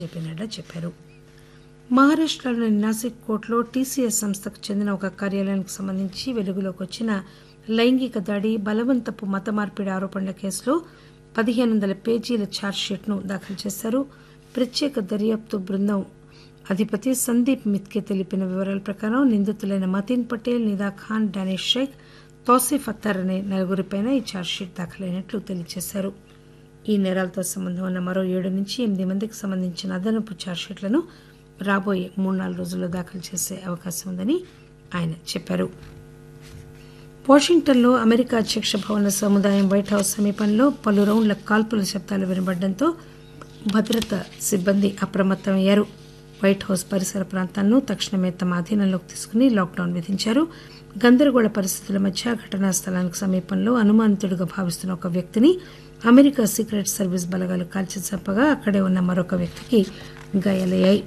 JP Nadda చెప్పారు మహారాష్టలోని నాసిక్ కోర్టులో TCS సంస్థకు చెందిన ఒక కార్యాలయానికి సంబంధించి వెలుగులోకి వచ్చిన లైంగిక దాడి బలవంతపు మత మార్పిడి ఆరోపణల కేసులో పదిహేను వందల పేజీల ఛార్జ్షీట్ను దాఖలు చేశారు ప్రత్యేక దర్యాప్తు బృందం అధిపతి సందీప్ మిత్కే తెలిపిన వివరాల ప్రకారం నిందితులైన మతీన్ పటేల్ నిదా ఖాన్ డానిష్ షేక్ తౌసిఫ్ అత్తర్ అనే నలుగురిపైన ఈ ఛార్జ్షీట్ దాఖలైనట్లు తెలియజేశారు ఈ నేరాలతో సంబంధం ఉన్న మరో ఏడు నుంచి ఎనిమిది మందికి సంబంధించిన అదనపు ఛార్జ్షీట్లను రాబోయే మూడు నాలుగు రోజుల్లో దాఖలు చేసే అవకాశం ఉందని ఆయన చెప్పారు వాషింగ్టన్లో అమెరికా అధ్యక్ష భవన సముదాయం వైట్ హౌస్ సమీపంలో పలు రౌండ్ల కాల్పుల శబ్దాలు వినబడడంతో భద్రతా సిబ్బంది అప్రమత్తమయ్యారు వైట్ హౌస్ పరిసర ప్రాంతాలను తక్షణమే తమ అధీనంలోకి తీసుకుని లాక్డౌన్ విధించారు గందరగోళ పరిస్థితుల మధ్య ఘటనా స్థలానికి సమీపంలో అనుమానితుడిగా భావిస్తున్న ఒక వ్యక్తిని అమెరికా సీక్రెట్ సర్వీస్ బలగాలు కాల్చి చంపగా అక్కడే ఉన్న మరొక వ్యక్తికి గాయాలయ్యాయి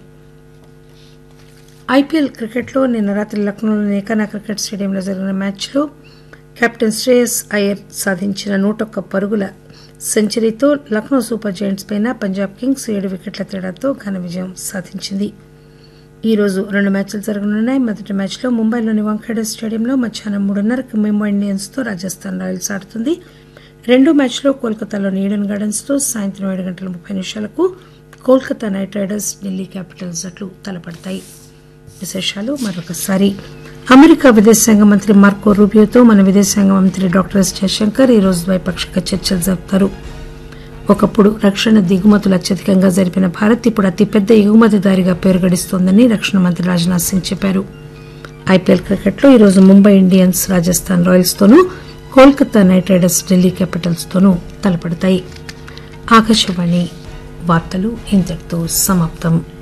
ఐపీఎల్ క్రికెట్లో నిన్న రాత్రి లక్నోలోని ఏకానా క్రికెట్ స్టేడియంలో జరిగిన మ్యాచ్లో కెప్టెన్ శ్రేయస్ అయ్యర్ సాధించిన నూటొక్క పరుగుల సెంచరీతో లక్నో సూపర్ జైంట్స్ పైన పంజాబ్ కింగ్స్ ఏడు వికెట్ల తేడాతో ఘన విజయం సాధించింది ఈ రోజు రెండు మ్యాచ్లు జరగనున్నాయి మొదటి మ్యాచ్లో ముంబైలోని వాంఖేడే స్టేడియంలో మధ్యాహ్నం మూడున్నరకు ముంబై ఇండియన్స్తో రాజస్థాన్ రాయల్స్ ఆడుతుంది రెండో మ్యాచ్లో కోల్కతాలోని ఈడెన్ గార్డెన్స్లో సాయంత్రం ఏడు గంటల ముప్పై నిమిషాలకు Kolkata Knight Riders Delhi Capitals జట్లు తలపడతాయి విశేషాలు మరొకసారి అమెరికా విదేశాంగ మంత్రి మార్కో రూబియోతో మన విదేశాంగ మంత్రి డాక్టర్ ఎస్ జయశంకర్ ఈ రోజు ద్వైపాక్షిక చర్చలు జరుపుతారు ఒకప్పుడు రక్షణ దిగుమతులు అత్యధికంగా జరిపిన భారత్ ఇప్పుడు అతిపెద్ద ఎగుమతిదారిగా పేరు గడిస్తోందని రక్షణ మంత్రి రాజ్నాథ్ సింగ్ చెప్పారు ఐపీఎల్ క్రికెట్లో ఈరోజు ముంబై ఇండియన్స్ రాజస్థాన్ రాయల్స్ తోనూ Kolkata Knight Riders Delhi Capitals తోనూ తలపడతాయి ఆకాశవాణి వార్తలు ఇంతటితో సమాప్తం